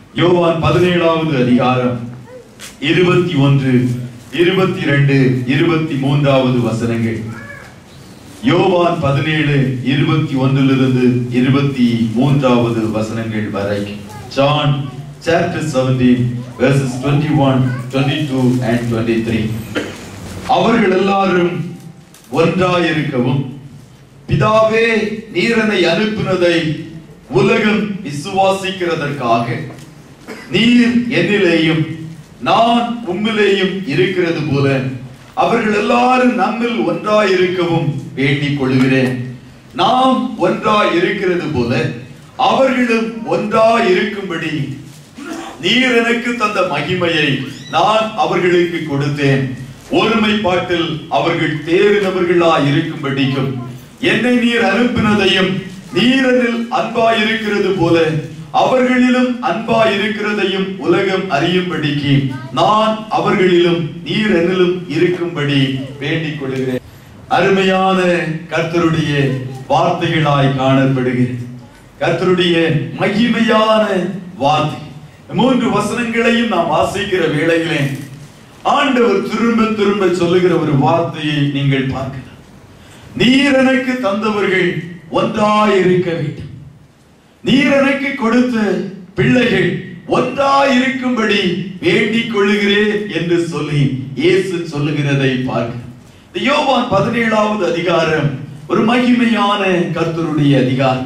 யோவான் பதினேழாவது அதிகாரம் இருபத்தி ஒன்று இருபத்தி ரெண்டு இருபத்தி மூன்றாவது வசனங்கள் யோவான் பதினேழு இருபத்தி ஒன்றிலிருந்து இருபத்தி மூன்றாவது வசனங்கள் வரை ஜான் chapter 17 verses 21 22 and 23 அவர்கள் எல்லாரும் ஒன்றாயிருக்கவும் பிதாவே நீரனை அனுப்பினதை உலகம் விசுவாசிக்கிறதற்காக நீர் என்னிலேயும் நான் உம்மிலேயும் இருக்கிறது போல அவர்கள் எல்லாரும் நம்மில் ஒன்றாயிருக்கவும் வேண்டிக் கொள்கிறேன் நாம் ஒன்றாய் இருக்கிறது போல அவர்களும் ஒன்றாய் இருக்கும்படி நீர் எனக்கு தந்த மகிமையை நான் அவர்களுக்கு கொடுத்தேன் ஒருமைப்பாட்டில் அவர்கள் தேறினவர்களாய் இருக்கும்படிக்கும் என்னை நீர் அனுப்பினதையும் நீரனில் அன்பாய் இருக்கிறது போல அவர்களிலும் அன்பாய் இருக்கிறதையும் உலகம் அறியும்படிக்கு நான் அவர்களிலும் நீர் என்னிலும் இருக்கும்படி வேண்டிக் கொள்கிறேன் அருமையான கர்த்தருடைய வார்த்தைகளாய் காணப்படுகிறது கர்த்தருடைய மகிமையான வார்த்தை மூன்று வசனங்களையும் நாம் வாசிக்கிற வேளையிலே ஆண்டவர் திரும்ப திரும்ப சொல்லுகிற ஒரு வார்த்தையை நீங்கள் பார்க்கலாம் நீர் எனக்கு தந்தவர்கள் ஒன்றாய் இருக்க வேண்டும் நீர் எனக்கு கொடுத்த பிள்ளைகள் ஒன்றாய் இருக்கும்படி வேண்டிக் கொள்ளுகிறேன் என்று சொல்லி இயேசு சொல்லுகிறதை பார்க்க இந்த யோவான் பதினேழாவது அதிகாரம் ஒரு மகிமையான கர்த்தருடைய அதிகாரம்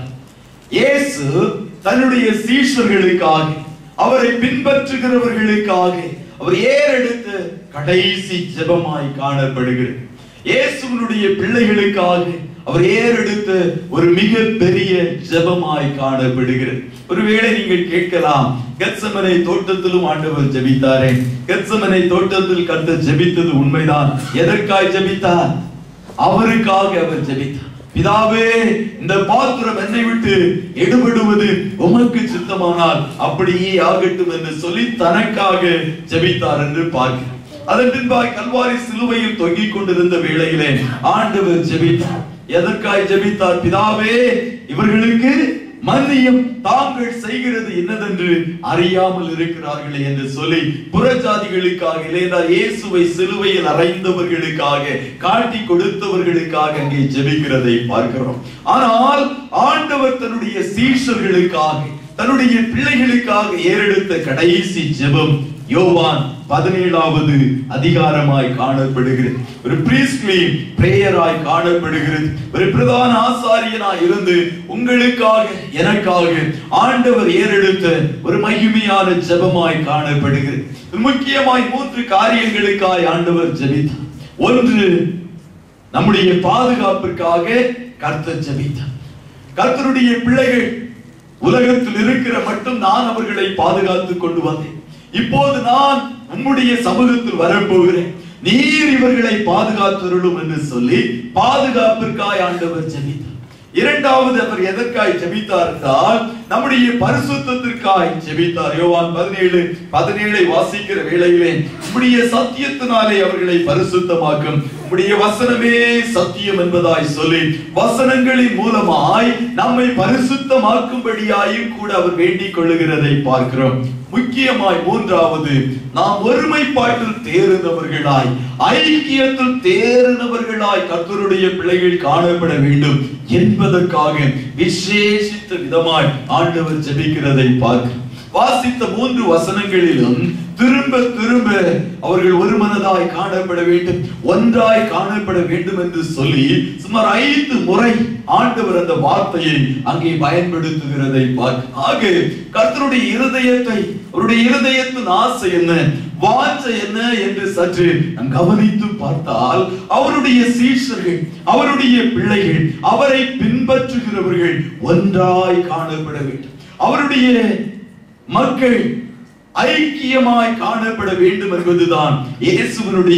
இயேசு தன்னுடைய சீஷர்களுக்காக அவரை பின்பற்றுகிறவர்களுக்காக அவர் ஏறெடுத்த கடைசி ஜெபமாய் காணப்படுகிறது இயேசுவினுடைய பிள்ளைகளுக்காக அவர் ஏறெடுத்த ஒரு மிக பெரிய ஜெபமாய் காணப்படுகிறது ஒருவேளை நீங்கள் கேட்கலாம் கெத்சமனை தோட்டத்திலும் ஆண்டவர் ஜெபித்தாரே கெத்சமனை தோட்டத்தில் கத்த ஜெபித்தது உண்மைதான் எதற்காய் ஜெபித்தார் அவருக்காக அவர் ஜெபித்தார் பிதாவே இந்த பாத்திரம் என்னை விட்டு எடுபடுவது உமக்கு சித்தமானால் அப்படியே ஆகட்டும் என்று சொல்லி தனக்காக ஜெபித்தார் என்று பார்க்கிறோம் அதன் பின்பாய் கல்வாரி சிலுவையில் தொங்கிக் கொண்டிருந்த வேளையிலே ஆண்டவர் ஜெபித்தார் எதற்காய் ஜெபித்தார் பிதாவே இவர்களுக்கு மன்னியும் தாங்கள் செய்கிறது என்னதென்று அறியாமல் இருக்கிறார்களே என்று சொல்லி புறஜாதிகளுக்காக இல்லையா இயேசுவை சிலுவையில் அறைந்தவர்களுக்காக காட்டி கொடுத்தவர்களுக்காக அங்கே ஜெபிக்கிறதை பார்க்கிறோம் ஆனால் ஆண்டவர் தன்னுடைய சீஷர்களுக்காக தன்னுடைய பிள்ளைகளுக்காக ஏறெடுத்த கடைசி ஜெபம் யோவான் பதினேழாவது அதிகாரமாய் காணப்படுகிறது ஒரு பிரீஸ்ட்லி பிரேயராய் காணப்படுகிறது ஒரு பிரதான ஆசாரியனாய் இருந்து உங்களுக்காக எனக்காக ஆண்டவர் ஏறெடுத்த ஒரு மகிமையான ஜெபமாய் காணப்படுகிறது முக்கியமாய் மூன்று காரியங்களுக்காய் ஆண்டவர் ஜெபித்தார் ஒன்று நம்முடைய பாதுகாப்பிற்காக கர்த்தர் ஜெபித்தார் கர்த்தருடைய பிள்ளைகள் உலகத்தில் இருக்கிற மட்டும் நான் அவர்களை பாதுகாத்துக் கொண்டு வந்தேன் இப்போது நான் உம்முடைய சமூகத்தில் வரப்போகிறேன் நீர் இவர்களை பாதுகாத்தருளும் என்று சொல்லி பாதுகாப்பிற்காய் ஆண்டவர் ஜெபித்தார் இரண்டாவது அவர் எதற்காய் ஜெபித்தார் என்றால் நம்முடைய பரிசுத்தத்திற்காய் ஜெபித்தார் யோவான் பதினேழு பதினேழை வாசிக்கிற வேளையிலே உம்முடைய சத்தியத்தினாலே அவர்களை பரிசுத்தமாக்கும் உம்முடைய வசனமே சத்தியம் என்பதாய் சொல்லி வசனங்களின் மூலமாய் நம்மை பரிசுத்தமாக்கும்படியாயும் கூட அவர் வேண்டிக் கொள்ளுகிறதை பார்க்கிறோம் முக்கியமாய் மூன்றாவது நாம் ஒருமைப்பாட்டில் தேர்ந்தவர்களாய் ஐக்கியத்தில் தேர்ந்தவர்களாய் கர்த்தருடைய பிள்ளைகள் காணப்பட வேண்டும் என்பதற்காக விசேஷித்த விதமாய் ஆண்டவர் ஜெபிக்கிறதை பார்க்கிறோம் வாசித்த மூன்று வசனங்களிலும் திரும்ப திரும்ப அவர்கள் ஒரு மனதாய் காணப்பட வேண்டும் ஒன்றாய் காணப்பட வேண்டும் என்று சொல்லி சுமார் ஐந்து முறை ஆண்டவர் அந்த வார்த்தையை அங்கே பயன்படுத்துகிறதை பார்க்க ஆக கர்த்தருடைய இருதயத்தை அவருடைய இருதயத்தின் ஆசை என்ன வாஞ்சை என்ன என்று சற்று நாம் கவனித்து பார்த்தால் அவருடைய சீஷர்கள் அவருடைய பிள்ளைகள் அவரை பின்பற்றுகிறவர்கள் ஒன்றாய் காணப்பட வேண்டும் அவருடைய மக்கள் ஐக்கியமாய் காணப்பட வேண்டும் என்பதுதான் இயேசுவனுடைய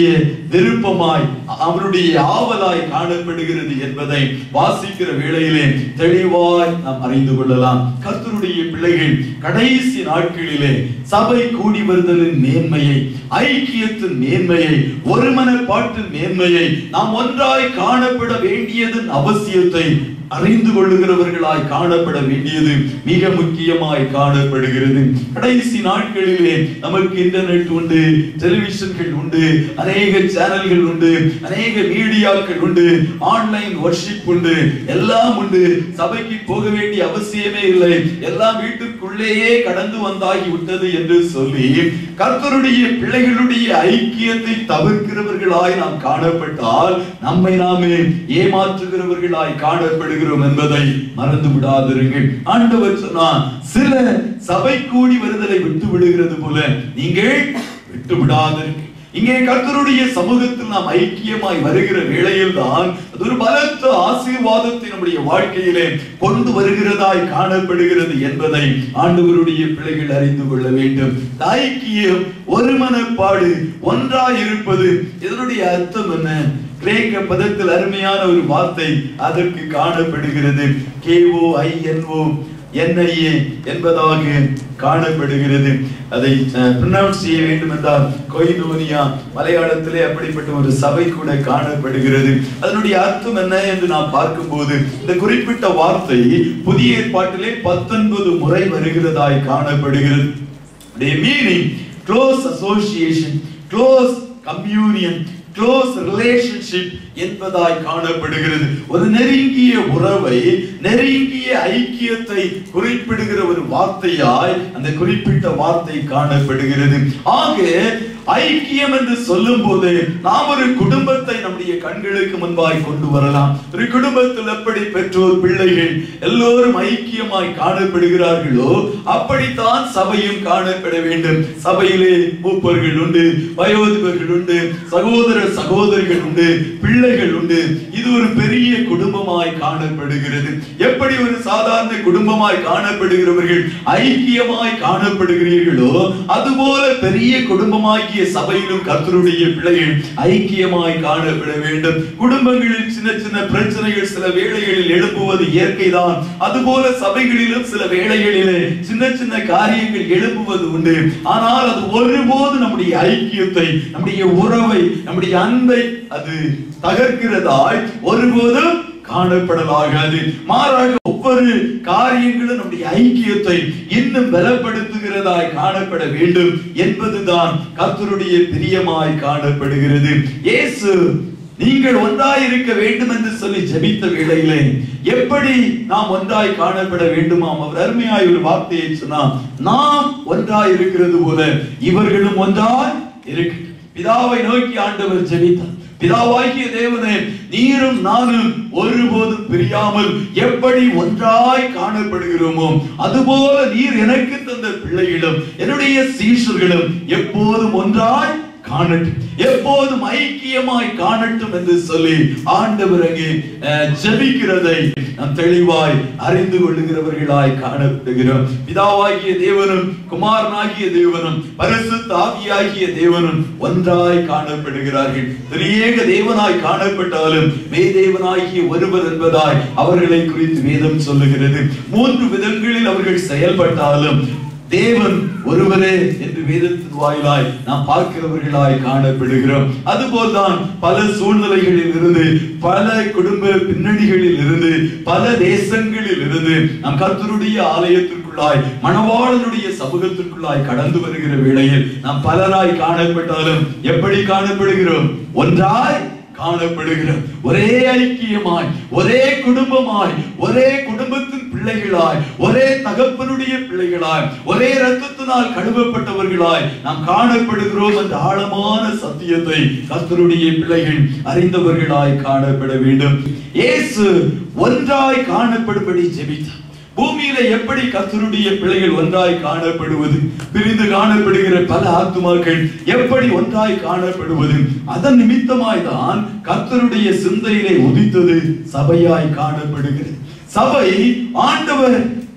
விருப்பமாய் அவருடைய ஆவலாய் காணப்படுகிறது என்பதை வாசிக்கிற வேளையிலே தெளிவாய் நாம் அறிந்து கொள்ளலாம் கர்த்தருடைய பிள்ளைகள் கடைசி நாட்களிலே சபை கூடி வருதலின் மேன்மையை ஐக்கியத்தின் மேன்மையை ஒருமனப்பாட்டின் மேன்மையை நாம் ஒன்றாய் காணப்பட வேண்டியதன் அவசியத்தை அறிந்து கொள்ளுகிறவர்களாய் காணப்பட வேண்டியது மிக முக்கியமாய் காணப்படுகிறது கடைசி நாட்களிலே நமக்கு இன்டர்நெட் உண்டு டெலிவிஷன்கள் உண்டு அநேக சேனல்கள் உண்டு அநேக மீடியாக்கள் உண்டு ஆன்லைன் வர்ஷிப் உண்டு எல்லாம் உண்டு சபைக்கு போக வேண்டிய அவசியமே இல்லை எல்லாம் வீட்டுக்குள்ளேயே கடந்து வந்தாகி விட்டது என்று சொல்லி கர்த்தருடைய பிள்ளைகளுடைய ஐக்கியத்தை தவிர்க்கிறவர்களாய் நாம் காணப்பட்டால் நம்மை நாமே ஏமாற்றுகிறவர்களாய் காணப்படுகிறோம் என்பதை மறந்து விடாதிருங்கள் ஆண்டவர் சொன்னார் சில சபை கூடி வருதலை விட்டு விடுகிறது போல நீங்கள் விட்டு விடாதிருங்கள் இங்கே கர்த்தருடைய சமூகத்தில் நாம் ஐக்கியமாய் வருகிற வேளையில் தான் அது ஒரு பலத்த ஆசீர்வாதத்தை நம்முடைய வாழ்க்கையிலே கொண்டு வருகிறதாய் காணப்படுகிறது என்பதை ஆண்டவருடைய பிள்ளைகள் அறிந்து கொள்ள வேண்டும் இந்த ஐக்கியம் ஒருமனப்பாடு ஒன்றாய் இருப்பது இதனுடைய அர்த்தம் என்ன கிரேக்க பதத்தில் அருமையான ஒரு வார்த்தை அதற்கு காணப்படுகிறது கேஓ ஐ என்ஓ என்ஐஏ என்பதாக காணப்படுகிறது அதை ப்ரொனவுன்ஸ் செய்ய வேண்டும் என்றால் கொய்னோனியா மலையாளத்திலே அப்படிப்பட்ட ஒரு சபை கூட காணப்படுகிறது அதனுடைய அர்த்தம் என்ன என்று நாம் பார்க்கும்போது இந்த குறிப்பிட்ட வார்த்தை புதிய ஏற்பாட்டிலே பத்தொன்பது முறை வருகிறதாய் காணப்படுகிறது The meaning close association, close communion, close relationship என்பதாய் காணப்படுகிறது ஒரு நெருங்கிய உறவை நெருங்கிய ஐக்கியத்தை குறிப்பிடுகிற ஒரு வார்த்தையாய் அந்த குறிப்பிட்ட வார்த்தை காணப்படுகிறது ஆக ஐக்கியம் என்று சொல்லும் போது நாம் ஒரு குடும்பத்தை நம்முடைய கண்களுக்கு முன்பாய் கொண்டு வரலாம் ஒரு குடும்பத்தில் எப்படி பெற்றோர் பிள்ளைகள் எல்லோரும் ஐக்கியமாய் காணப்படுகிறார்களோ அப்படித்தான் சபையும் காணப்பட வேண்டும் சபையிலே மூப்பர்கள் உண்டு வயோதிபர்கள் உண்டு சகோதர சகோதரிகள் உண்டு பிள்ளைகள் உண்டு இது ஒரு பெரிய குடும்பமாய் காணப்படுகிறது எப்படி ஒரு சாதாரண குடும்பமாய் காணப்படுகிறவர்கள் ஐக்கியமாய் காணப்படுகிறீர்களோ அதுபோல பெரிய குடும்பமாகிய சபையிலும் கர்த்தருடைய பிள்ளைகள் ஐக்கியமாய் காணப்பட வேண்டும் குடும்பங்களில் சின்ன சின்ன பிரச்சனைகள் சில வேளைகளில் எழுப்புவது இயற்கைதான் அதுபோல சபைகளிலும் சில வேளைகளிலே சின்ன சின்ன காரியங்கள் எழுப்புவது உண்டு ஆனால் அது ஒருபோது நம்முடைய ஐக்கியத்தை நம்முடைய உறவை நம்முடைய அன்பை அது தகர்க்கிறதாய் ஒருபோதும் காணப்படலாகாது மாறாக ஒவ்வொரு காரியங்களும் நம்முடைய ஐக்கியத்தை இன்னும் பலப்படுத்துகிறதாய் காணப்பட வேண்டும் என்பதுதான் கர்த்தருடைய பிரியமாய் காணப்படுகிறது இயேசு நீங்கள் ஒன்றாய் இருக்க வேண்டும் என்று சொல்லி ஜெபித்த வேளையிலே எப்படி நாம் ஒன்றாய் காணப்பட வேண்டுமாம் அவர் அருமையாய் ஒரு வார்த்தையை சொன்னார் நாம் ஒன்றாய் இருக்கிறது போல இவர்களும் ஒன்றாய் இருக்கு பிதாவை நோக்கி ஆண்டவர் ஜெபித்தார் பிதாவாகிய தேவனே நீரும் நானும் ஒருபோதும் பிரியாமல் எப்படி ஒன்றாய் காணப்படுகிறோமோ அதுபோல நீர் எனக்கு தந்த பிள்ளைகளும் என்னுடைய சீஷர்களும் எப்போதும் ஒன்றாய் காணட்டும் எப்போதும் ஐக்கியமாய் காணட்டும் என்று சொல்லி ஆண்டவர் அங்கே அஹ், ஜெபிக்கிறதை நாம் தெளிவாய் அறிந்து கொள்ளுகிறவர்களாய் காணப்படுகிறோம் பிதாவாகிய தேவனும் குமாரனாகிய தேவனும் பரிசுத்த ஆவியாகிய தேவனும் ஒன்றாய் காணப்படுகிறார்கள் திரியேக தேவனாய் காணப்பட்டாலும் மேதேவனாகிய ஒருவர் என்பதாய் அவர்களை குறித்து வேதம் சொல்லுகிறது மூன்று விதங்களில் அவர்கள் செயல்பட்டாலும் தேவன் ஒருவரே என்று வேதத்தின் வாயிலாய் நாம் பார்க்கிறவர்களாய் காணப்படுகிறோம் அதுபோல்தான் பல சூழ்நிலைகளில் இருந்து பல குடும்ப பின்னணிகளில் இருந்து பல தேசங்களில் இருந்து நாம் கர்த்தருடைய ஆலயத்திற்குள்ளாய் மணவாளனுடைய சமூகத்திற்குள்ளாய் கடந்து வருகிற வேளையில் நாம் பலராய் காணப்பட்டாலும் எப்படி காணப்படுகிறோம் ஒன்றாய் காணப்படுகிறோம் ஒரே ஐக்கியமாய் ஒரே குடும்பமாய் ஒரே குடும்பத்தின் பிள்ளைகளாய் ஒரே தகப்பனுடைய பிள்ளைகளாய் ஒரே ரத்தத்தினால் கழுவப்பட்டவர்களாய் நாம் காணப்படுகிறோம் என்ற ஆழமான சத்தியத்தை கர்த்தருடைய பிள்ளைகள் அறிந்தவர்களாய் காணப்பட வேண்டும் இயேசு ஒன்றாய் காணப்படும்படி ஜெபித்தார் பூமியில எப்படி கர்த்தருடைய பிள்ளைகள் ஒன்றாய் காணப்படுவது பிரிந்து காணப்படுகிற பல ஆத்துமாக்கள் எப்படி ஒன்றாய் காணப்படுவது அதன் நிமித்தமாய் தான் கர்த்தருடைய சிந்தையிலே உதித்தது சபையாய் காணப்படுகிறது சபை ஆண்டவர்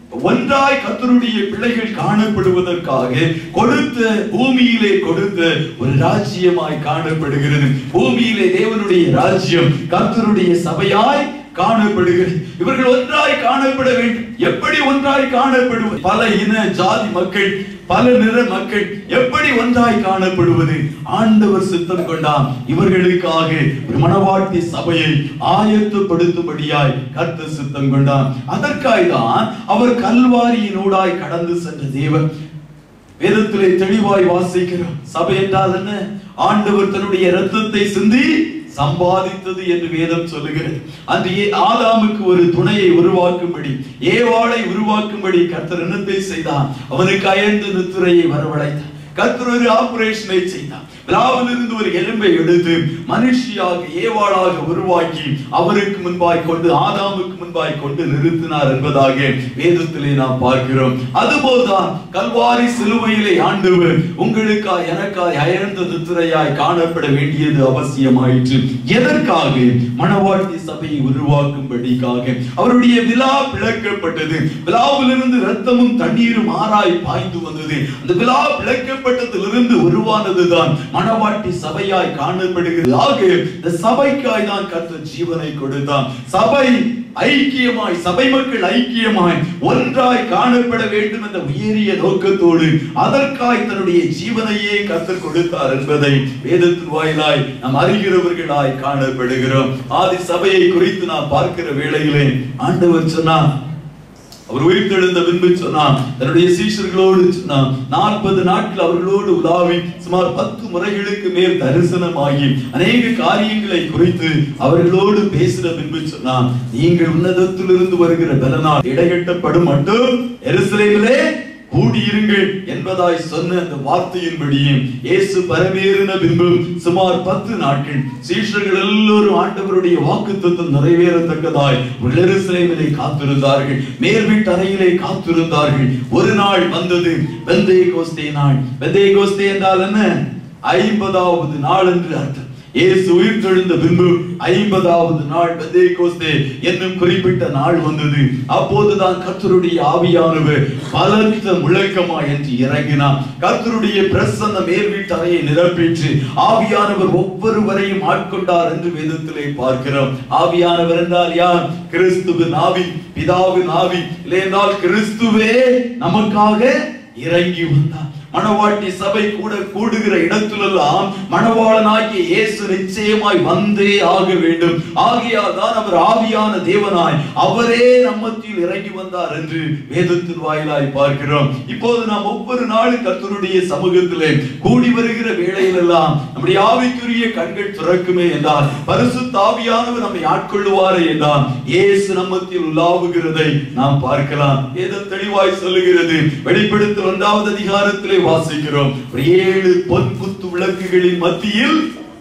ஒன்றாய் கர்த்தருடைய பிள்ளைகள் காணப்படுவதற்காக கொடுத்த பூமியிலே கொடுத்த ஒரு ராஜ்யமாய் காணப்படுகிறது பூமியிலே தேவனுடைய ராஜ்யம் கர்த்தருடைய சபையாய் காணப்படுகிறது இவர்கள் ஒன்றாய் காணப்பட வேண்டும் எப்படி ஒன்றாய் காணப்படுவது பல இன ஜாதி மக்கள் பல நிற மக்கள் எப்படி ஒன்றாய் காணப்படுவது ஆண்டவர் சித்தம் கொண்டான் இவர்களுக்காக ஒரு மணவாட்டி சபையை ஆயத்தப்படுத்தும்படியாய் கர்த்தர் சித்தம் கொண்டான் அதற்காய் தான் அவர் கல்வாரியினூடாய் கடந்து சென்ற தேவன் வேதத்திலே தெளிவாய் வாசிக்கிறோம் சபை என்றால் என்ன ஆண்டவர் தன்னுடைய இரத்தத்தை சிந்தி சம்பாதித்தது என்று வேதம் சொல்லுகிறது அந்த ஏ- ஆதாமுக்கு ஒரு துணையை உருவாக்கும்படி ஏவாளை உருவாக்கும்படி கர்த்தர் என்னத்தை செய்தான் அவனுக்கு அயர்ந்து நித்துரையை வரவழைத்தார் கர்த்தர் ஒரு ஆபரேஷனை செய்தார் விழாவிலிருந்து ஒரு எலும்பை எடுத்து மனுஷியாக ஏவாளாக உருவாக்கி அவருக்கு முன்பாய் கொண்டு ஆதாமுக்கு முன்பாய் கொண்டு நிறுத்தினார் என்பதாக வேதத்திலே நாம் பார்க்கிறோம் அதுபோல்தான் கல்வாரி சிலுவையிலே ஆண்டவர் உங்களுக்காய் எனக்காய் அயர்ந்த நித்திரையாய் காணப்பட வேண்டியது அவசியமாயிற்று எதற்காக மணவாட்டி சபையை உருவாக்கும்படிக்காக அவருடைய விழா பிளக்கப்பட்டது விழாவிலிருந்து ரத்தமும் தண்ணீரும் ஆராய் பாய்ந்து வந்தது அந்த விழா பிளக்கப்பட்டதிலிருந்து உருவானதுதான் மணவாட்டி சபையாய் காணப்படுகிறது ஆக இந்த சபைக்காய் தான் கர்த்தர் ஜீவனை கொடுத்தான் சபை ஐக்கியமாய் சபை மக்கள் ஐக்கியமாய் ஒன்றாய் காணப்பட வேண்டும் என்ற உயரிய நோக்கத்தோடு அதற்காய் தன்னுடைய ஜீவனையே கர்த்தர் கொடுத்தார் என்பதை வேதத்தின் வாயிலாய் நாம் அறிகிறவர்களாய் காணப்படுகிறோம் ஆதி சபையை குறித்து நாம் பார்க்கிற வேளையிலே ஆண்டவர் சொன்னார் அவர் உயிர்த்தெழுந்த பின்பு சொன்னான் தன்னுடைய சீஷர்களோடு சொன்னான் நாற்பது நாட்கள் அவர்களோடு உலாவி சுமார் பத்து முறைகளுக்கு மேல் தரிசனமாகி அநேக காரியங்களை குறித்து அவர்களோடு பேசின பின்பு சொன்னான் நீங்கள் உன்னதத்திலிருந்து வருகிற பலனால் இடைகட்டப்படும் மட்டும் எருசலேமிலே கூடியிருங்கள் என்பதாய் சொன்ன அந்த வார்த்தையின்படியே இயேசு பரமேறின பின்பு சுமார் பத்து நாட்கள் சீஷர்கள் எல்லோரும் ஆண்டவருடைய வாக்குத்தத்தம் நிறைவேறத்தக்கதாய் எருசலேமிலே காத்திருந்தார்கள் மேல் வீட்டு அறையிலே காத்திருந்தார்கள் ஒரு நாள் வந்தது வெந்தே கோஸ்தே நாள் வெந்தே கோஸ்தே என்றால் என்ன ஐம்பதாவது நாள் என்று அர்த்தம் இயேசு உயிர்த்தெழுந்த பின்பு ஐம்பதாவது நாள் பெந்தேகோஸ்தே என்னும் குறிப்பிட்ட நாள் வந்தது அப்போதுதான் கர்த்தருடைய ஆவியானவர் பலத்த முழக்கமா என்று இறங்கினார் கர்த்தருடைய பிரசன்ன மேல் வீட்டு அறையை நிரப்பிற்று ஆவியானவர் ஒவ்வொருவரையும் ஆட்கொண்டார் என்று வேதத்திலே பார்க்கிறோம் ஆவியானவர் என்றால் யார் கிறிஸ்துவின் ஆவி பிதாவின் ஆவி இல்லையென்றால் கிறிஸ்துவே நமக்காக இறங்கி வந்தார் மணவாட்டி சபை கூட கூடுகிற இடத்திலெல்லாம் மணவாளனாகிய இயேசு நிச்சயமாய் வந்தே ஆக வேண்டும் ஆகையால் தான் அவர் ஆவியான தேவனாய் அவரே நம்மத்தில் இறங்கி வந்தார் என்று வேதத்தின் வாயிலாய் பார்க்கிறோம் இப்போது நாம் ஒவ்வொரு நாளும் கர்த்தருடைய சமூகத்திலே கூடி வருகிற வேளையிலெல்லாம் நம்முடைய ஆவிக்குரிய கண்கள் திறக்குமே என்றால் பரிசுத்த ஆவியானவர் நம்மை ஆட்கொள்ளுவாரே என்றால் இயேசு நம்மத்தில் உலாவுகிறதை நாம் பார்க்கலாம் வேதம் தெளிவாய் சொல்லுகிறது வெளிப்படுத்தல் ஒன்றாவது அதிகாரத்திலே வாசிக்கிறோம் ஒரு ஏழு பொன் குத்து விளக்குகளின் மத்தியில்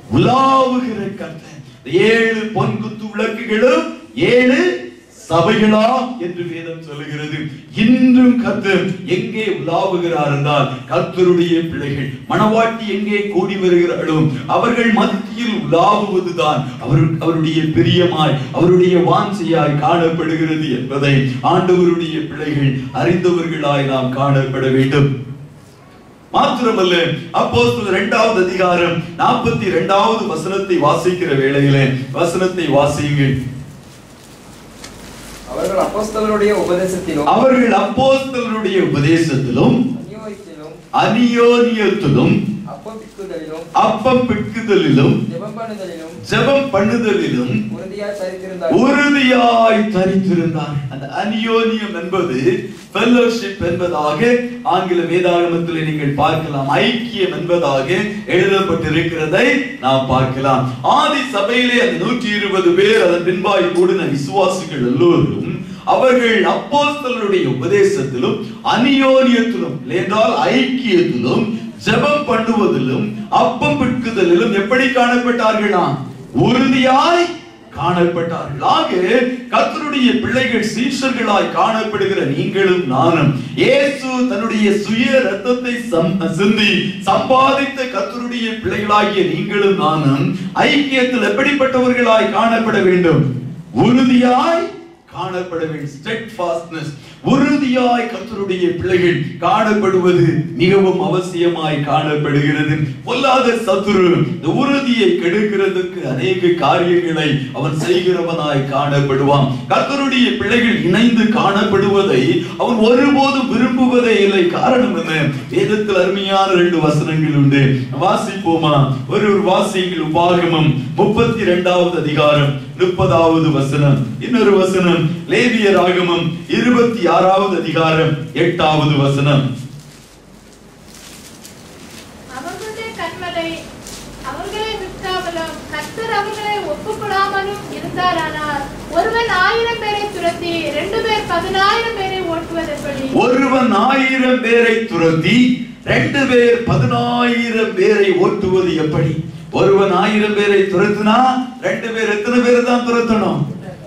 உலாவுகிற கர்த்தர் இந்த ஏழு பொன் குத்து விளக்குகளும் ஏழு சபைகளா என்று வேதம் சொல்லுகிறது இன்றும் கர்த்தர் எங்கே உலாவுகிறார் என்றால் கர்த்தருடைய பிள்ளைகள் மணவாட்டி எங்கே கூடி வருகிறார்களோ அவர்கள் மத்தியில் உலாவுவதுதான் அவர் அவருடைய பிரியமாய் அவருடைய வாஞ்சையாய் காணப்படுகிறது என்பதை ஆண்டவருடைய பிள்ளைகள் அறிந்தவர்களாய் நாம் காணப்பட வேண்டும் மாத்திரமல்ல அப்போஸ்தலர் இரண்டாவது அதிகாரம் நாற்பத்தி இரண்டாவது வசனத்தை வாசிக்கிற வேளையிலே வசனத்தை வாசியுங்கள் அவர்கள் அப்போஸ்தலருடைய உபதேசத்திலும் அவர்கள் அப்போஸ்தலருடைய உபதேசத்திலும் அநியோகத்திலும் அநியோனியத்திலும் அப்பப்பிக்குதலிலும் அப்பம் பிட்குதலிலும் ஜெபம் பண்ணுதலிலும் ஜெபம் பண்ணுதலிலும் உறுதியாய் தரித்திருந்தார் உறுதியாய் தரித்திருந்தார் அந்த அநியோனியம் என்பது ஃபெல்லோஷிப் என்பதாக ஆங்கில வேதாகமத்தில் நீங்கள் பார்க்கலாம் ஐக்கியம் என்பதாக எழுதப்பட்டிருக்கிறதை நாம் பார்க்கலாம் ஆதி சபையிலே அந்த நூற்றி இருபது பேர் அதன் பின்பாய் கூடின விசுவாசிகள் எல்லோரும் அவர்கள் அப்போஸ்தலருடைய உபதேசத்திலும் அநியோனியத்திலும் என்றால் ஐக்கியத்திலும் ஜெபம் பண்ணுவதிலும் அப்பம் பிட்குதலிலும் எப்படி காணப்பட்டார்களா உறுதியாய் காணப்பட்டார்கள் ஆக கர்த்தருடைய பிள்ளைகள் சீஷர்களாய் காணப்படுகிற நீங்களும் நானும் இயேசு தன்னுடைய சுய ரத்தத்தை சம்- சிந்தி சம்பாதித்த கர்த்தருடைய பிள்ளைகளாகிய நீங்களும் நானும் ஐக்கியத்தில் எப்படிப்பட்டவர்களாய் காணப்பட வேண்டும் உறுதியாய் காணப்பட வேண்டும் steadfastness உறுதியாய் கர்த்தருடைய பிள்ளைகள் காணப்படுவது மிகவும் அவசியமாய் காணப்படுகிறது பொல்லாத சத்துரு இந்த உறுதியை கெடுக்கிறதுக்கு அநேக காரியங்களை அவன் செய்கிறவனாய் காணப்படுவான் கர்த்தருடைய பிள்ளைகள் இணைந்து காணப்படுவதை அவன் ஒருபோதும் விரும்புவதே இல்லை காரணம் என்ன வேதத்தில் அருமையான ரெண்டு வசனங்கள் உண்டு வாசிப்போமா ஒரு ஒரு வாசியங்கள் உபாகமம் முப்பத்தி இரண்டாவது அதிகாரம் முப்பதாவது வசனம் இன்னொரு வசனம் லேவிய ராகமம் இருபத்தி ஆறாவது அதிகாரம் எட்டாவது வசனம் அவர்களுடைய கண்மலை அவர்களை விற்காமலும் கர்த்தர் அவர்களை ஒப்புக்கொடாமலும் இருந்தாரானால் ஒருவன் ஆயிரம் பேரை துரத்தி ரெண்டு பேர் பதினாயிரம் பேரை ஓட்டுவது எப்படி ஒருவன் ஆயிரம் பேரை துரத்தி ரெண்டு பேர் பதினாயிரம் பேரை ஓட்டுவது எப்படி ஒருவன் ஆயிரம் பேரை துரத்துனா ரெண்டு பேர் எத்தனை பேரை தான் துரத்தணும்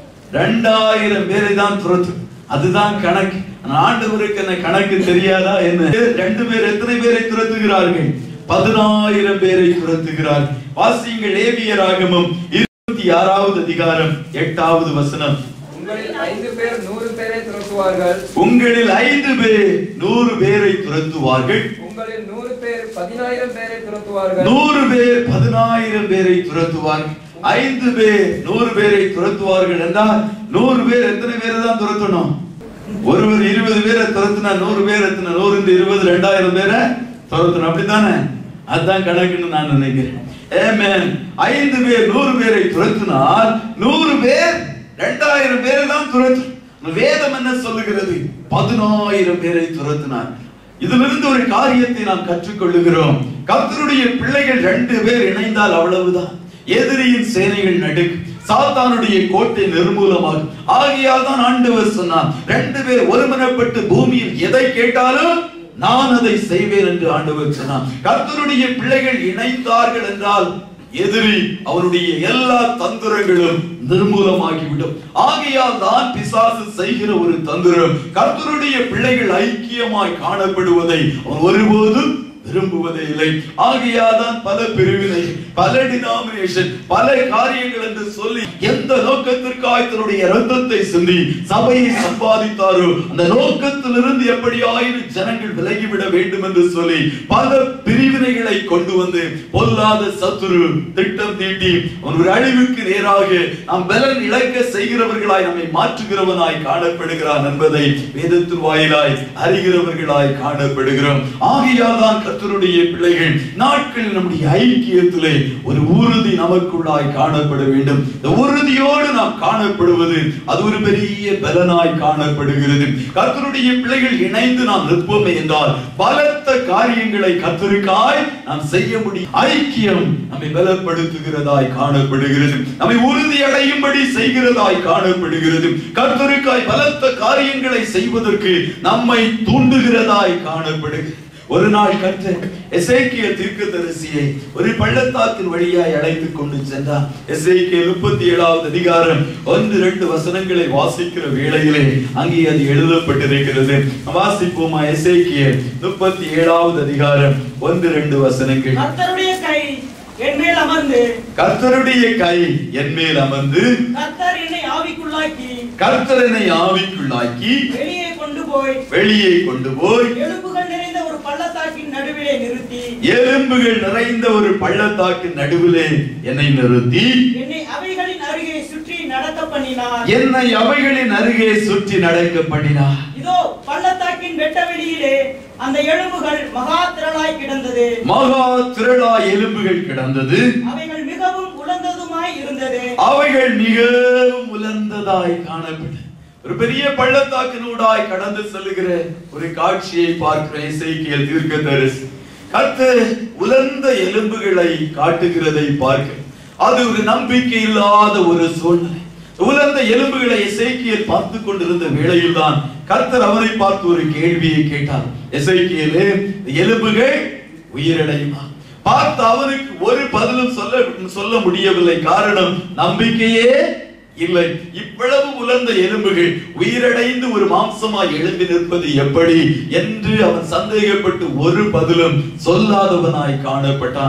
ரெண்டாயிரம் பேரை தான் துரத்து அதுதான் கணக்கு ஆனா ஆண்டவருக்கு என்ன கணக்கு தெரியாதா என்ன ரெண்டு பேர் எத்தனை பேரை துரத்துகிறார்கள் பதினாயிரம் பேரை துரத்துகிறார் வாசியுங்கள் லேவியராகமம் இருபத்தி ஆறாவது அதிகாரம் எட்டாவது வசனம் உங்களில் ஐந்து பேர் நூறு பேரை துரத்துவார்கள் உங்களில் ஐந்து பேர் நூறு பேரை துரத்துவார்கள் உங்களில் நூறு பேர் பதினாயிரம் பேரை துரத்துவார்கள் நூறு பேர் பதினாயிரம் பேரை துரத்துவார்கள் ஐந்து பேர் நூறு பேரை துரத்துவார்கள் என்றால் நூறு பேர் எத்தனை பேரை தான் துரத்தணும் ஒருவர் இருபது பேரை துரத்துனா நூறு பேர் எத்தனை நூறு இந்த இருபது ரெண்டாயிரம் பேரை துரத்தணும் அப்படித்தானே அதுதான் கணக்குன்னு நான் நினைக்கிறேன் Amen. ஐந்து பேர் நூறு பேரை துரத்தினால் நூறு பேர் ரெண்டாயிரம் பேரை தான் துரத்து வேதம் என்ன சொல்லுகிறது பதினாயிரம் பேரை துரத்தினார் இதிலிருந்து ஒரு காரியத்தை நாம் கற்றுக்கொள்ளுகிறோம் கர்த்தருடைய பிள்ளைகள் ரெண்டு பேர் இணைந்தால் அவ்வளவுதான் எதிரியின் சேனைகள் நடுக்கு சாத்தானுடைய கோட்டை நிர்மூலமாகும் ஆகையால் தான் ஆண்டவர் சொன்னார் ரெண்டு பேர் ஒருமனப்பட்டு பூமியில் எதை கேட்டாலும் நான் அதை செய்வேன் என்று ஆண்டவர் சொன்னார் கர்த்தருடைய பிள்ளைகள் இணைந்தார்கள் என்றால் எதிரி அவருடைய எல்லா தந்திரங்களும் நிர்மூலமாகிவிடும் ஆகையால் தான் பிசாசு செய்கிற ஒரு தந்திரம் கர்த்தருடைய பிள்ளைகள் ஐக்கியமாய் காணப்படுவதை அவன் ஒருபோதும் விரும்புவதே இல்லை ஆகையால் தான் பல பிரிவினை பல டினாமினேஷன் பல காரியங்கள் என்று சொல்லி எந்த நோக்கத்திற்காக தன்னுடைய ரத்தத்தை சிந்தி சபையை சம்பாதித்தாரோ அந்த நோக்கத்திலிருந்து எப்படியாயினும் ஜனங்கள் விலகிவிட வேண்டும் என்று சொல்லி பல பிரிவினைகளை கொண்டு வந்து பொல்லாத சத்துரு திட்டம் தீட்டி அவன் ஒரு அழிவுக்கு நேராக நாம் பலன் இழக்க செய்கிறவர்களாய் நம்மை மாற்றுகிறவனாய் காணப்படுகிறான் என்பதை வேதத்தின் வாயிலாய் அறிகிறவர்களாய் காணப்படுகிறோம் ஆகையால் தான் கர்த்தருடைய பிள்ளைகள் நாட்களில் நம்முடைய ஐக்கியத்திலே ஒரு உறுதி நமக்குள்ளாய் காணப்பட வேண்டும் இந்த உறுதியோடு நாம் காணப்படுவது அது ஒரு பெரிய பலனாய் காணப்படுகிறது கர்த்தருடைய பிள்ளைகள் இணைந்து நாம் நிற்போமே என்றால் பலத்த காரியங்களை கர்த்தருக்காய் நாம் செய்ய முடியும் ஐக்கியம் நம்மை பலப்படுத்துகிறதாய் காணப்படுகிறது நம்மை உறுதி அடையும்படி செய்கிறதாய் காணப்படுகிறது கர்த்தருக்காய் பலத்த காரியங்களை செய்வதற்கு நம்மை தூண்டுகிறதாய் காணப்படுகிறது ஒரு நாள் கர்த்தர் எசேக்கிய தீர்க்கதரிசியை ஒரு பள்ளத்தாக்கின் வழியாய் அழைத்துக் கொண்டு சென்றார் எசேக்கிய முப்பத்தி ஏழாவது அதிகாரம் ஒன்று இரண்டு வசனங்களை வாசிக்கிற வேளையிலே அங்கே அது எழுதப்பட்டிருக்கிறது வாசிப்போமா எசேக்கிய முப்பத்தி ஏழாவது அதிகாரம் ஒன்று இரண்டு வசனங்கள் கர்த்தருடைய கை என் மேல் அமர்ந்து கர்த்தருடைய கை என் மேல் அமர்ந்து கர்த்தர் என்னை ஆவிக்குள்ளாக்கி கர்த்தர் என்னை ஆவிக்குள்ளாக்கி வெளியே கொண்டு போய் வெளியே கொண்டு போய் எலும்புகள் நிறைந்த ஒரு பள்ளத்தாக்கின் நடுவிலே நிறுத்தி எலும்புகள் நிறைந்த ஒரு பள்ளத்தாக்கின் நடுவிலே என்னை நிறுத்தி என்னை அவைகளின் அருகே சுற்றி நடக்க பண்ணினார் என்னை அவைகளின் அருகே சுற்றி நடக்க பண்ணினார் இதோ பள்ளத்தாக்கின் வெட்ட வெளியிலே அந்த எலும்புகள் மகா திரளாய் கிடந்தது மகா திரளா எலும்புகள் கிடந்தது அவைகள் மிகவும் உலர்ந்ததுமாய் இருந்தது அவைகள் மிகவும் உலர்ந்ததாய் காணப்பட்டது ஒரு பெரிய பள்ளத்தாக்கினூடாய் கடந்து செல்லுகிற ஒரு காட்சியை பார்க்கிற இசைக்கியல் தீர்க்கதரிசி கர்த்தர் உலர்ந்த எலும்புகளை காட்டுகிறதை பார்க்க அது ஒரு நம்பிக்கை இல்லாத ஒரு சூழ்நிலை உலர்ந்த எலும்புகளை எசேக்கியல் பார்த்து கொண்டிருந்த வேளையில் தான் கர்த்தர் அவரை பார்த்து ஒரு கேள்வியை கேட்டார் எசேக்கியலே எலும்புகள் உயிரடையுமா பார்த்து அவருக்கு ஒரு பதிலும் சொல்ல சொல்ல முடியவில்லை காரணம் நம்பிக்கையே இல்லை இவ்வளவு உலர்ந்த எலும்புகள் உயிரடைந்து ஒரு மாம்சமாய் எழும்பி நிற்பது எப்படி என்று அவன் சந்தேகப்பட்டு ஒரு பதிலும் சொல்லாதவனாய் காணப்பட்டான்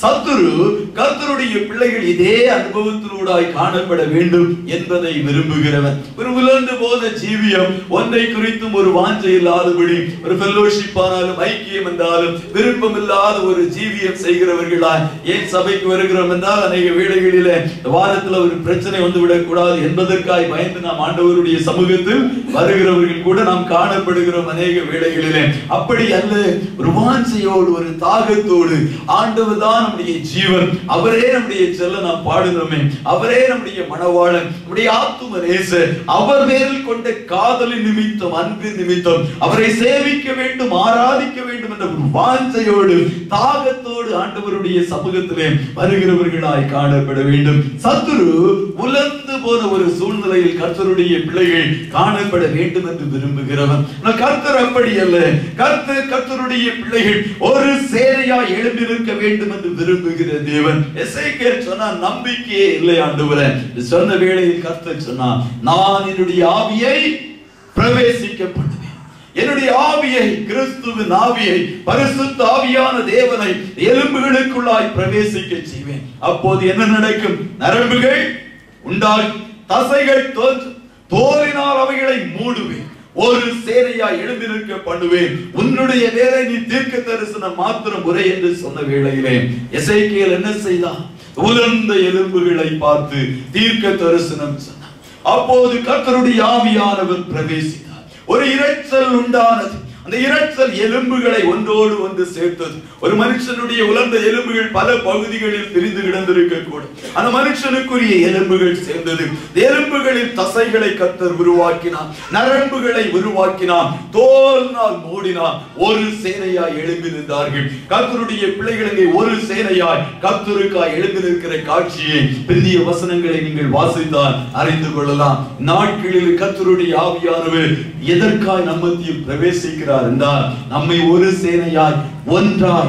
சத்துரு கர்த்தருடைய பிள்ளைகள் இதே அனுபவத்தினூடாய் காணப்பட வேண்டும் என்பதை விரும்புகிறவன் ஒரு உலர்ந்து போத ஜீவியம் ஒன்றை குறித்தும் ஒரு வாஞ்சை இல்லாதபடி ஒரு ஃபெல்லோஷிப் ஆனாலும் ஐக்கியம் என்றாலும் விருப்பம் இல்லாத ஒரு ஜீவியம் செய்கிறவர்களாய் ஏன் சபைக்கு வருகிறோம் என்றால் அநேக வேளைகளிலே இந்த வாரத்துல ஒரு பிரச்சனை வந்து விடக்கூடாது என்பதற்காய் பயந்து நாம் ஆண்டவருடைய சமூகத்தில் வருகிறவர்கள் கூட நாம் காணப்படுகிறோம் அநேக வேளைகளிலே அப்படி அல்ல ஒரு வாஞ்சையோடு ஒரு தாகத்தோடு ஆண்டவர் தான் நம்முடைய ஜீவன் அவரே நம்முடைய செல்ல நாம் பாடுகிறோமே அவரே நம்முடைய மனவாளன் நம்முடைய ஆத்தும நேசர் அவர் பேரில் கொண்ட காதலின் நிமித்தம் அன்பின் நிமித்தம் அவரை சேவிக்க வேண்டும் ஆராதிக்க வேண்டும் என்ற ஒரு வாஞ்சையோடு தாகத்தோடு ஆண்டவருடைய சமூகத்திலே வருகிறவர்களாய் காணப்பட வேண்டும் சத்துரு உலர்ந்து போன ஒரு சூழ்நிலையில் கர்த்தருடைய பிள்ளைகள் காணப்பட வேண்டும் என்று விரும்புகிறவன் ஆனால் கர்த்தர் அப்படி அல்ல கர்த்தர் கர்த்தருடைய பிள்ளைகள் ஒரு சேனையா எழும்பி நிற்க வேண்டும் என்று விரும்புகிற தேவன் எசேக்கியேல் சொன்னா நம்பிக்கையே இல்லை ஆண்டவரே இது சொன்ன வேளையில் கர்த்தர் சொன்னார் நான் என்னுடைய ஆவியை பிரவேசிக்க பண்ணுவேன் என்னுடைய ஆவியை கிறிஸ்துவின் ஆவியை பரிசுத்த ஆவியான தேவனை எலும்புகளுக்குள்ளாய் பிரவேசிக்க செய்வேன் அப்போது என்ன நடக்கும் நரம்புகள் உண்டாகும் தசைகள் தோன்றும் தோலினால் அவைகளை மூடுவேன் ஒரு சேனையா எழுந்து நிற்க பண்ணுவேன் உன்னுடைய வேலை நீ தீர்க்க தரிசனம் மாத்திரம் உரை என்று சொன்ன வேளையிலே எசேக்கியேல் என்ன செய்தான் உலர்ந்த எலும்புகளை பார்த்து தீர்க்க தரிசனம் சொன்னார் அப்போது கர்த்தருடைய ஆவியானவர் பிரவேசித்தார் ஒரு இரைச்சல் உண்டானது அந்த இரைச்சல் எலும்புகளை ஒன்றோடு ஒன்று சேர்த்தது ஒரு மனுஷனுடைய உலர்ந்த எலும்புகள் பல பகுதிகளில் பிரிந்து கிடந்திருக்க கூடும் அந்த மனுஷனுக்குரிய எலும்புகள் சேர்ந்தது எலும்புகளில் தசைகளை கத்தர் உருவாக்கினார் நரம்புகளை உருவாக்கினார் தோல்னால் மூடினார் ஒரு சேனையாய் எழும்பி நின்றார்கள் கர்த்தருடைய பிள்ளைகள் இங்கே ஒரு சேனையாய் கர்த்தருக்காய் எழும்பி நிற்கிற காட்சியை பிந்திய வசனங்களை நீங்கள் வாசித்தால் அறிந்து கொள்ளலாம் நாட்களில் கர்த்தருடைய ஆவியானவர் எதற்காய் நம்மத்தியில் பிரவேசிக்கிறார் என்றால் நம்மை ஒரு சேனையாய் ஒன்றாய்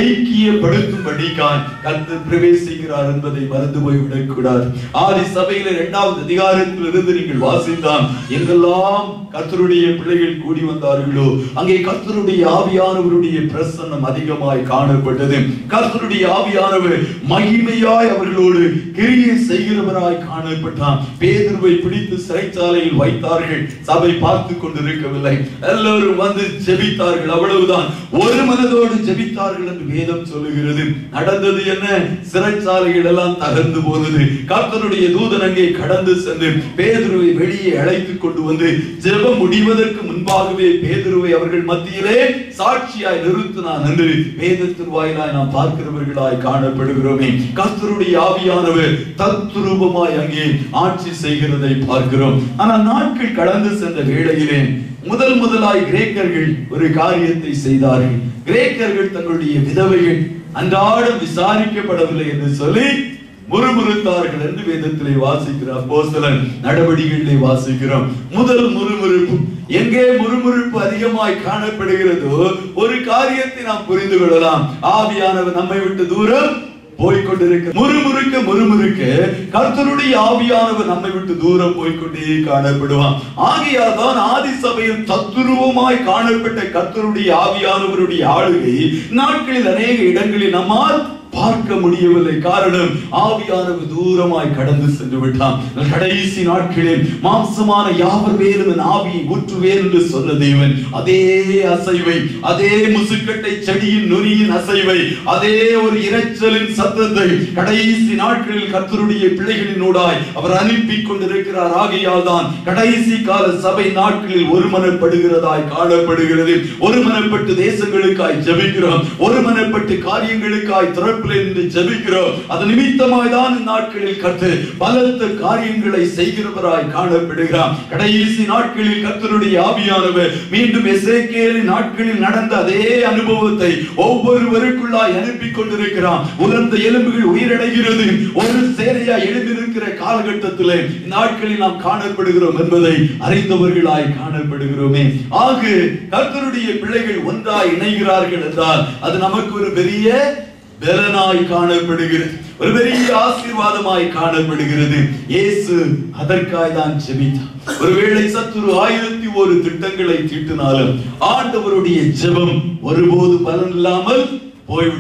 ஐக்கியப்படுத்தும்படிக்காய் கர்த்தர் பிரவேசிக்கிறார் என்பதை மறந்து போய்விடக் கூடாது ஆதி சபையில இரண்டாவது அதிகாரத்தில் இருந்து நீங்கள் வாசித்தான் எங்கெல்லாம் கர்த்தருடைய பிள்ளைகள் கூடி வந்தார்களோ அங்கே கர்த்தருடைய ஆவியானவருடைய பிரசன்னம் அதிகமாய் காணப்பட்டது கர்த்தருடைய ஆவியானவர் மகிமையாய் அவர்களோடு கிரியை செய்கிறவராய் காணப்பட்டான் பேதுருவை பிடித்து சிறைச்சாலையில் வைத்தார்கள் சபை பார்த்து கொண்டிருக்கவில்லை எல்லோரும் வந்து ஜெபித்தார்கள் அவ்வளவுதான் ஒரு மனதோடு ஜெபித்தார்கள் என்று வேதம் சொல்லுகிறது நடந்தது என்ன சிறைச்சாலைகள் எல்லாம் தகர்ந்து போனது கர்த்தருடைய தூதன் அங்கே கடந்து சென்று பேதுருவை வெளியே அழைத்துக் கொண்டு வந்து ஜெபம் முடிவதற்கு முன்பாகவே பேதுருவை அவர்கள் மத்தியிலே சாட்சியாய் நிறுத்தினான் என்று வேதத்தின் வாயிலாய் நாம் பார்க்கிறவர்களாய் காணப்படுகிறோமே கர்த்தருடைய ஆவியானவர் தத்துரூபமாய் அங்கே ஆட்சி செய்கிறதை பார்க்கிறோம் ஆனால் நாட்கள் கடந்து சென்ற வேளையிலே முதல் முதலாய் கிரேக்கர்கள் ஒரு காரியத்தை செய்தார்கள் கிரேக்கர்கள் தங்களுடைய விதவைகள் அன்றாடம் விசாரிக்கப்படவில்லை என்று சொல்லி முறுமுறுத்தார்கள் என்று வேதத்திலே வாசிக்கிறோம் அப்போஸ்தலர் நடவடிக்கைகளிலே வாசிக்கிறோம் முதல் முறுமுறுப்பு எங்கே முறுமுறுப்பு அதிகமாய் காணப்படுகிறதோ ஒரு காரியத்தை நாம் புரிந்து கொள்ளலாம் ஆவியானவர் நம்மை விட்டு தூரம் போய்கொண்டிருக்க முறுமுறுக்க முறுமுறுக்க கர்த்தருடைய ஆவியானவர் நம்மை விட்டு தூரம் போய்க்கொண்டே காணப்படுவான் ஆகையால் தான் ஆதி சபையில் தத்துருவமாய் காணப்பட்ட கர்த்தருடைய ஆவியானவருடைய ஆளுகை நாட்களில் அநேக இடங்களில் நம்மால் பார்க்க முடியவில்லை காரணம் ஆவியானவர் தூரமாய் கடந்து சென்று விட்டான் கடைசி நாட்களில் மாம்சமான யாவர் மேலும் என் ஆவியை ஊற்றுவேன் என்று சொன்ன தேவன் அதே அசைவை அதே முசுக்கட்டை செடியின் நுனியின் அசைவை அதே ஒரு இரைச்சலின் சத்தத்தை கடைசி நாட்களில் கர்த்தருடைய பிள்ளைகளினூடாய் அவர் அனுப்பி கொண்டிருக்கிறார் ஆகையால் தான் கடைசி கால சபை நாட்களில் ஒருமனப்படுகிறதாய் காணப்படுகிறது ஒருமனப்பட்டு தேசங்களுக்காய் ஜெபிக்கிறோம் ஒருமனப்பட்டு காரியங்களுக்காய் திறப்பில் இருந்து ஜெபிக்கிறோம் அது நிமித்தமாய் தான் இந்நாட்களில் கர்த்தர் பலத்த காரியங்களை செய்கிறவராய் காணப்படுகிறார் கடைசி நாட்களில் கர்த்தருடைய ஆவியானவர் மீண்டும் எசேக்கியேலின் நாட்களில் நடந்த அதே அனுபவத்தை ஒவ்வொருவருக்குள்ளாய் அனுப்பி கொண்டிருக்கிறான் உலர்ந்த எலும்புகள் உயிரடைகிறது ஒரு சேனையா எழுந்திருக்கிற காலகட்டத்திலே நாட்களில் நாம் காணப்படுகிறோம் என்பதை அறிந்தவர்களாய் காணப்படுகிறோமே ஆக கர்த்தருடைய பிள்ளைகள் ஒன்றாய் இணைகிறார்கள் என்றால் அது நமக்கு ஒரு பெரிய பலனாய் காணப்படுகிறது ஒரு பெரிய ஆசீர்வாதமாய் காணப்படுகிறது இயேசு அதற்காய் தான் ஜெபித்தார் ஒருவேளை சத்துரு ஆயிரத்தி ஒரு திட்டங்களை தீட்டினாலும் ஆண்டவருடைய ஜெபம் ஒருபோது பலன் இல்லாமல் போய்விடாது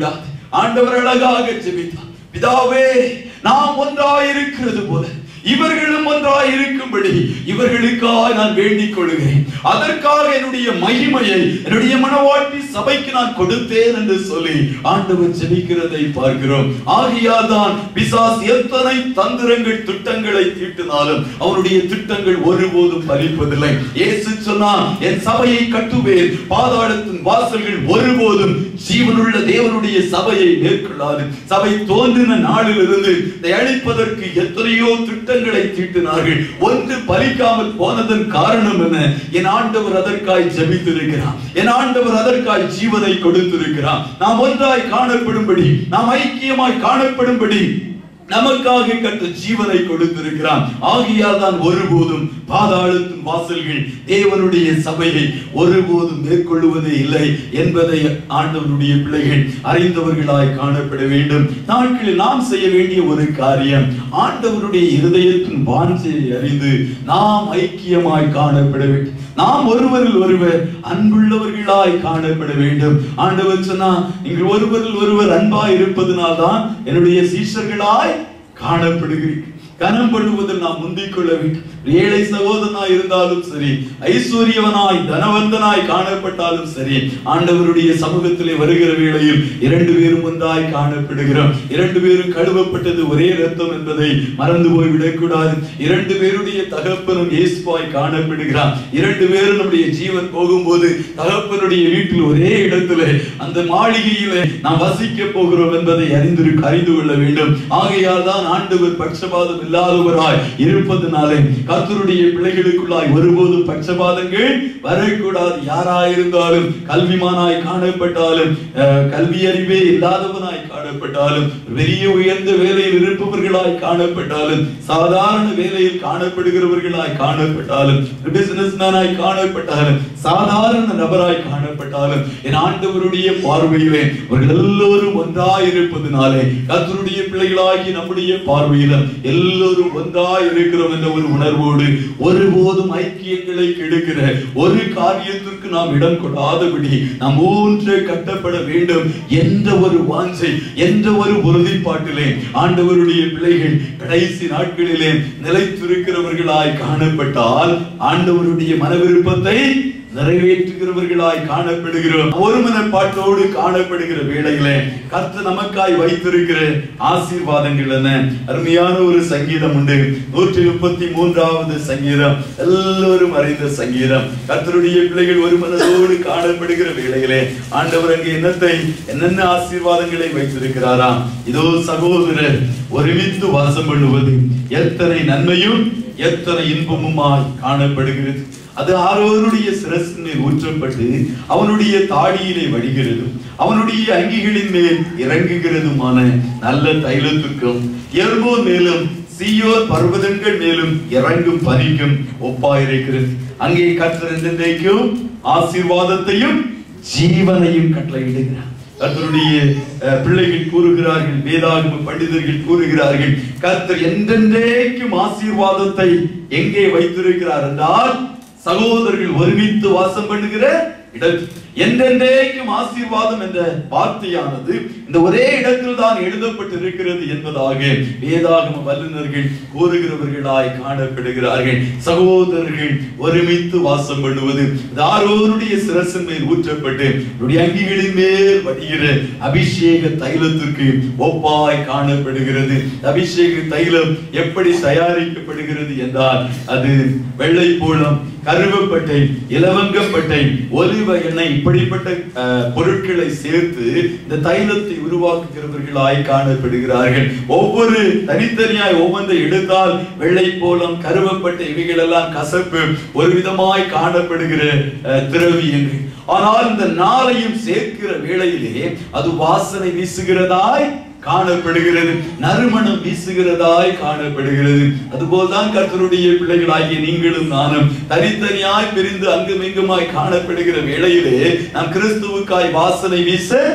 ஆண்டவர் அழகாக ஜெபித்தார் பிதாவே நாம் ஒன்றாயிருக்கிறது போல இவர்களும் ஒன்றாய் இருக்கும்படி இவர்களுக்காக நான் வேண்டிக் கொள்கிறேன் அதற்காக என்னுடைய மகிமையை என்னுடைய மனவாட்டி சபைக்கு நான் கொடுத்தேன் என்று சொல்லி ஆண்டவர் ஜெபிக்கிறதை பார்க்கிறோம் ஆகையால் தான் பிசாஸ் எத்தனை தந்திரங்கள் திட்டங்களை தீட்டினாலும் அவனுடைய திட்டங்கள் ஒருபோதும் பலிப்பதில்லை இயேசு சொன்னான் என் சபையை கட்டுவேன் பாதாளத்தின் வாசல்கள் ஒருபோதும் ஜீவனுள்ள தேவனுடைய சபையை மேற்கொள்ளாது சபை தோன்றின நாளிலிருந்து இதை அழிப்பதற்கு எத்தனையோ திட்டங்களை தீட்டினார்கள் ஒன்று பலிக்காமல் போனதன் காரணம் என்ன என் ஆண்டவர் அதற்காய் ஜெபித்திருக்கிறார் என் ஆண்டவர் அதற்காய் ஜீவனை கொடுத்திருக்கிறார் நாம் ஒன்றாய் காணப்படும்படி நாம் ஐக்கியமாய் காணப்படும்படி நமக்காக கற்ற ஜீவனை கொடுத்திருக்கிறான் ஆகியால் தான் ஒருபோதும் பாதாளத்தின் வாசல்கள் தேவனுடைய சபையை ஒருபோதும் மேற்கொள்வதே இல்லை என்பதை ஆண்டவருடைய பிள்ளைகள் அறிந்தவர்களாய் காணப்பட வேண்டும் நாட்களில் நாம் செய்ய வேண்டிய ஒரு காரியம் ஆண்டவருடைய இருதயத்தின் வாஞ்சையை அறிந்து நாம் ஐக்கியமாய் காணப்பட வேண்டும் நாம் ஒருவரில் ஒருவர் அன்புள்ளவர்களாய் காணப்பட வேண்டும் ஆண்டவர் சொன்னா நீங்கள் ஒருவரில் ஒருவர் அன்பாய் இருப்பதனால் தான் என்னுடைய சீஷர்களாய் காணப்படுகிறீர்கள் கனம் பண்ணுவதில் நாம் முந்திக் கொள்ள வேண்டும் ஏழை சகோதரனாய் இருந்தாலும் சரி ஐஸ்வர்யவனாய் தனவந்தனாய் காணப்பட்டாலும் சரி ஆண்டவருடைய சமூகத்திலே வருகிற வேளையில் இரண்டு பேரும் ஒன்றாய் காணப்படுகிறோம் இரண்டு பேரும் கழுவப்பட்டது ஒரே ரத்தம் என்பதை மறந்து போய் விடக்கூடாது இரண்டு பேருடைய தகப்பனும் இயேசுவாய் காணப்படுகிறார் இரண்டு பேரும் நம்முடைய ஜீவன் போகும்போது தகப்பனுடைய வீட்டில் ஒரே இடத்திலே அந்த மாளிகையிலே நாம் வசிக்க போகிறோம் என்பதை அறிந்திரு அறிந்து கொள்ள வேண்டும் ஆகையால் தான் ஆண்டவர் பட்சபாதம் இல்லாதவராய் இருப்பதனாலே கர்த்தருடைய பிள்ளைகளுக்குள்ளாய் ஒருபோதும் பட்சபாதங்கள் வரக்கூடாது யாராயிருந்தாலும் கல்விமானாய் காணப்பட்டாலும் அஹ், கல்வி அறிவே இல்லாதவனாய் காணப்பட்டாலும் பெரிய உயர்ந்த வேலையில் இருப்பவர்களாய் காணப்பட்டாலும் சாதாரண வேலையில் காணப்படுகிறவர்களாய் காணப்பட்டாலும் பிசினஸ் மேனாய் காணப்பட்டாலும் சாதாரண நபராய் காணப்பட்டாலும் என் ஆண்டவருடைய பார்வையிலே அவர்கள் எல்லோரும் ஒன்றாய் இருப்பதனாலே கர்த்தருடைய பிள்ளைகளாகி நம்முடைய பார்வையில எல்லோரும் ஒன்றாய் இருக்கிறோம் என்ற ஒரு உணர்வோடு ஒருபோதும் ஐக்கியங்களை கெடுக்கிற ஒரு காரியத்திற்கு நாம் இடம் கொடாதபடி நாம் ஊன்றே கட்டப்பட வேண்டும் என்ற ஒரு வாஞ்சை என்ற ஒரு உறுதிப்பாட்டிலே ஆண்டவருடைய பிள்ளைகள் கடைசி நாட்களிலே நிலைத்திருக்கிறவர்களாய் காணப்பட்டால் ஆண்டவருடைய மன விருப்பத்தை நிறைவேற்றுகிறவர்களாய் காணப்படுகிறோம் ஒருமனப்பாட்டோடு காணப்படுகிற வேளையிலே கர்த்தர் நமக்காய் வைத்திருக்கிற ஆசீர்வாதங்கள் என்ன அருமையான ஒரு சங்கீதம் உண்டு நூற்றி முப்பத்தி மூன்றாவது சங்கீதம் எல்லோரும் அறிந்த சங்கீதம் கர்த்தருடைய பிள்ளைகள் ஒரு மனதோடு காணப்படுகிற வேளையிலே ஆண்டவர் அங்கே என்னத்தை என்னென்ன ஆசீர்வாதங்களை வைத்திருக்கிறாராம் இதோ சகோதரர் ஒருமித்து வாசம் பண்ணுவது எத்தனை நன்மையும் எத்தனை இன்பமுமாய் காணப்படுகிறது அது ஆரோருடைய சிரசின் மேல் ஊற்றப்பட்டு அவனுடைய தாடியிலே வடிகிறதும் அவனுடைய அங்கிகளின் மேல் இறங்குகிறதுமான நல்ல தைலத்துக்கும் எர்போ மேலும் சீயோர் பர்வதங்கள் மேலும் இறங்கும் பனிக்கும் ஒப்பாயிருக்கிறது அங்கே கர்த்தர் என்றென்றைக்கும் ஆசீர்வாதத்தையும் ஜீவனையும் கட்டளையிடுகிறார் கர்த்தருடைய அஹ், பிள்ளைகள் கூறுகிறார்கள் வேதாகம பண்டிதர்கள் கூறுகிறார்கள் கர்த்தர் என்றென்றைக்கும் ஆசீர்வாதத்தை எங்கே வைத்திருக்கிறார் என்றால் சகோதரர்கள் ஒருமித்து வாசம் பண்ணுகிற இடத்தில் என்றென்றைக்கும் ஆசீர்வாதம் என்ற வார்த்தையானது இந்த ஒரே இடத்தில் தான் எழுதப்பட்டிருக்கிறது என்பதாக வேதாகம வல்லுநர்கள் கூறுகிறவர்களாய் காணப்படுகிறார்கள் சகோதரர்கள் ஒருமித்து வாசம் பண்ணுவது தாரோருடைய சிரசின் மேல் ஊற்றப்பட்டு அவருடைய அங்கிகளின் மேல் வடிகிற அபிஷேக தைலத்திற்கு ஒப்பாய் காணப்படுகிறது அபிஷேக தைலம் எப்படி தயாரிக்கப்படுகிறது என்றால் அது வெள்ளை பூளம் கருவப்பட்டை இலவங்கப்பட்டை ஒலிவ எண்ணெய் இப்படிப்பட்ட அஹ், பொருட்களை சேர்த்து இந்த தைலத்தை உருவாக்குகிறவர்களாய் காணப்படுகிறார்கள் ஒவ்வொரு தனித்தனியாய் ஒவ்வொன்றை எடுத்தால் வெள்ளை போலம் கருவப்பட்ட இவைகள் எல்லாம் கசப்பு ஒரு விதமாய் காணப்படுகிற அஹ், திரவியங்கள் ஆனால் இந்த நாளையும் சேர்க்கிற வேளையிலே அது வாசனை வீசுகிறதாய் காணப்படுகிறது நறுமணம் வீசுகிறதாய் காணப்படுகிறது அதுபோல்தான் கர்த்தருடைய பிள்ளைகளாகிய நீங்களும் நானும் தனித்தனியாய் பிரிந்து அங்கும் இங்குமாய் காணப்படுகிற வேளையிலே நாம் கிறிஸ்துவுக்காய் வாசனை வீச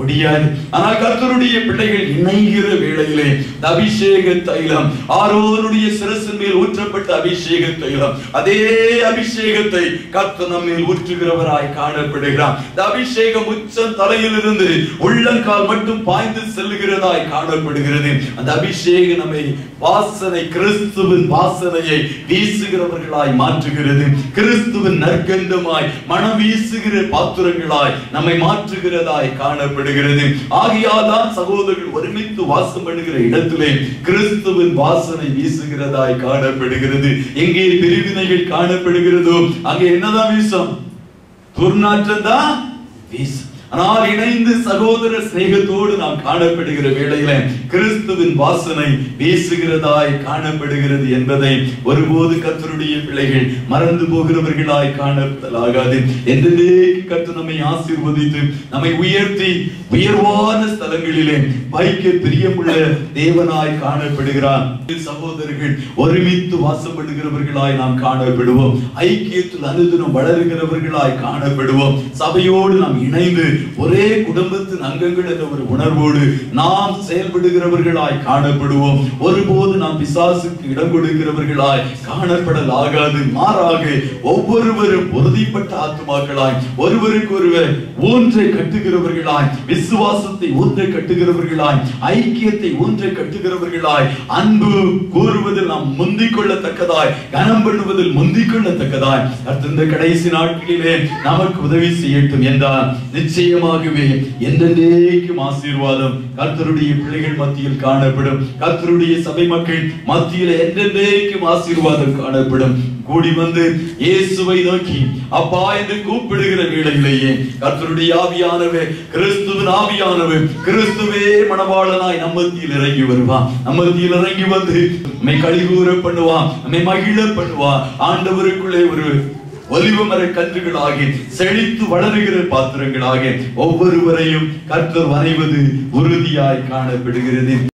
முடியாது ஆனால் கர்த்தருடைய பிள்ளைகள் இணைகிற வேளையிலே இந்த அபிஷேக தைலம் ஆரோனுடைய சிரசின் மேல் ஊற்றப்பட்ட அபிஷேக தைலம் அதே அபிஷேகத்தை கர்த்தர் நம்மேல் ஊற்றுகிறவராய் காணப்படுகிறார் இந்த அபிஷேகம் உச்சம் தலையிலிருந்து உள்ளங்கால் மட்டும் பாய்ந்து செல்லுகிறதாய் காணப்படுகிறது அந்த அபிஷேகம் நம்மை வாசனை கிறிஸ்துவின் வாசனையை வீசுகிறவர்களாய் மாற்றுகிறது கிறிஸ்துவின் நற்கந்தமாய் மனம் வீசுகிற பாத்திரங்களாய் நம்மை மாற்றுகிறதாய் காணப்படுகிறது ஆகையால் தான் சகோதரர்கள் ஒருமித்து வாசம் பண்ணுகிற இடத்திலே கிறிஸ்துவின் வாசனை வீசுகிறதாய் காணப்படுகிறது எங்கே பிரிவினைகள் காணப்படுகிறதோ அங்கே என்னதான் வீசும் துர்நாற்றம் தான் வீசும் ஆனால் இணைந்து சகோதர சிநேகத்தோடு நாம் காணப்படுகிற வேளையில கிறிஸ்துவின் வாசனை வீசுகிறதாய் காணப்படுகிறது என்பதை ஒருபோது கர்த்தருடைய பிள்ளைகள் மறந்து போகிறவர்களாய் காணப்படலாகாது என்றைக்கு கர்த்தர் நம்மை ஆசீர்வதித்து நம்மை உயர்த்தி உயர்வான ஸ்தலங்களிலே வைக்க பிரியமுள்ள தேவனாய் காணப்படுகிறார் சகோதரர்கள் ஒருமித்து வாசப்படுகிறவர்களாய் நாம் காணப்படுவோம் ஐக்கியத்தில் அனுதினம் வளருகிறவர்களாய் காணப்படுவோம் சபையோடு நாம் இணைந்து ஒரே குடும்பத்தின் அங்கங்கள் என்ற ஒரு உணர்வோடு நாம் செயல்படுகிறவர்களாய் காணப்படுவோம் ஒருபோது நாம் பிசாசுக்கு இடம் கொடுக்கிறவர்களாய் காணப்படலாகாது மாறாக ஒவ்வொருவரும் உறுதிப்பட்ட ஆத்துமாக்களாய் ஒருவருக்கு ஒருவர் ஊன்றை கட்டுகிறவர்களாய் விசுவாசத்தை ஊன்றை கட்டுகிறவர்களாய் ஐக்கியத்தை ஊன்றை கட்டுகிறவர்களாய் அன்பு கூறுவதில் நாம் முந்திக் கொள்ளத்தக்கதாய் கனம் பண்ணுவதில் முந்திக் கொள்ளத்தக்கதாய் அடுத்த இந்த கடைசி நாட்களிலே நமக்கு உதவி செய்யட்டும் என்றால் நிச்சயமாகவே என்றென்றைக்கும் ஆசீர்வாதம் கர்த்தருடைய பிள்ளைகள் மத்தியில் காணப்படும் கர்த்தருடைய சபை மக்கள் மத்தியில் என்றென்றைக்கும் ஆசீர்வாதம் காணப்படும் கூடி வந்து இயேசுவை நோக்கி அப்பா என்று கூப்பிடுகிற வேளையிலேயே கர்த்தருடைய ஆவியானவே கிறிஸ்துவின் ஆவியானவே கிறிஸ்துவே மணவாளனாய் நம்ம மத்தியில் இறங்கி வருவான் நம்ம மத்தியில் இறங்கி வந்து நம்மை கழிகூற பண்ணுவான் நம்மை மகிழ பண்ணுவான் ஆண்டவருக்குள்ளே ஒரு ஒலிவ மர கன்றுகளாகி செழித்து வளருகிற பாத்திரங்களாக ஒவ்வொருவரையும் கர்த்தர் வரைவது உறுதியாய் காணப்படுகிறது